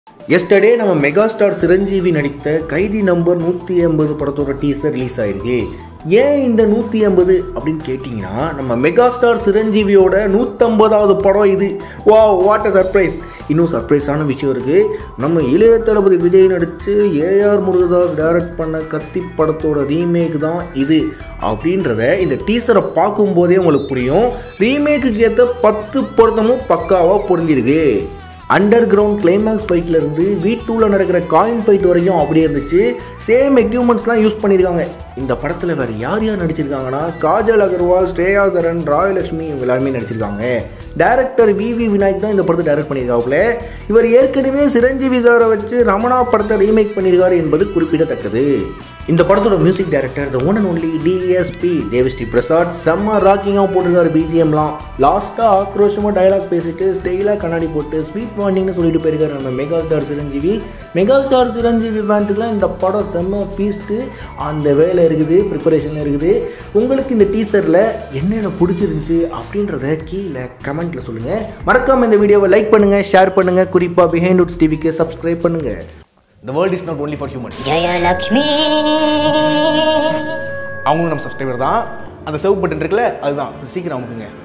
Yesterday நம்ம megastar Chiranjeevi நடித்த கைதி நம்பர் நூற்றி எண்பது படத்தோட டீசர் ரிலீஸ் ஆயிருக்கு ஏன் இந்த நூற்றி எண்பது அப்படின்னு கேட்டிங்கன்னா நம்ம மெகாஸ்டார் சிரஞ்சீவியோட நூற்றம்பதாவது படம் இது வா வாட் அ சர்ப்ரைஸ் இன்னும் சர்ப்ரைஸான விஷயம் இருக்குது நம்ம இளைய தளபதி விஜய் நடித்து ஏஆர் முருகதாஸ் டைரக்ட் பண்ண கத்தி படத்தோட ரீமேக் தான் இது அப்படின்றத இந்த டீசரை பார்க்கும்போதே உங்களுக்கு புரியும் ரீமேக்குக்கு ஏற்ற பத்து பொருத்தமும் பக்காவாக பொருந்திருக்கு அண்டர் கிரவுண்ட் கிளைமேக்ஸ் ஃபைட்லேருந்து வீட்டூவில் நடக்கிற காயின் ஃபைட் வரைக்கும் அப்படியே இருந்துச்சு சேம் எக்யூப்மெண்ட்ஸ்லாம் யூஸ் பண்ணியிருக்காங்க இந்த படத்தில் வேறு யார் யார் நடிச்சிருக்காங்கன்னா காஜல் அகர்வால் ஸ்ரேயா சரண் ராயலட்சுமி இவங்க எல்லாருமே நடிச்சிருக்காங்க டேரக்டர் வி வி விநாயக் தான் இந்த படத்தை டைரக்ட் பண்ணியிருக்காப்புல இவர் ஏற்கனவே சிரஞ்சீவி சாரை வச்சு ரமணா படத்தை ரீமேக் பண்ணியிருக்காரு என்பது குறிப்பிடத்தக்கது இந்த படத்தோட music director the one and only DSP Devi Sri Prasad செம்ம ராக்கிங்காக போட்டிருக்காரு பிஜிஎம்லாம் லாஸ்ட்டாக ஆக்ரோஷமாக டயலாக் பேசிட்டு ஸ்டெயிலாக கண்ணாடி போட்டு ஸ்வீட் வார்னிங்னு சொல்லிட்டு போயிருக்காரு நம்ம mega star Chiranjeevi mega star Chiranjeevi ஃபேன்ஸுக்குலாம் இந்த படம் செம்ம ஃபீஸ்ட்டு அந்த வேலை இருக்குது ப்ரிப்பரேஷனில் இருக்குது உங்களுக்கு இந்த டீசரில் என்னென்ன பிடிச்சிருந்துச்சு அப்படின்றத கீழே கமெண்ட்டில் சொல்லுங்கள் மறக்காமல் இந்த வீடியோவை லைக் பண்ணுங்கள் ஷேர் பண்ணுங்கள் குறிப்பாக பிஹைண்ட் உட்ஸ் டிவிக்கு சப்ஸ்கிரைப் பண்ணுங்கள் The world is not only for humans. Jayalakshmi அவங்களும் நம்ம சப்ஸ்கிரைபர் தான் அந்த சர்வ் பட்டன் இருக்குல்ல அதுதான் சீக்கிரம் அமுக்குங்க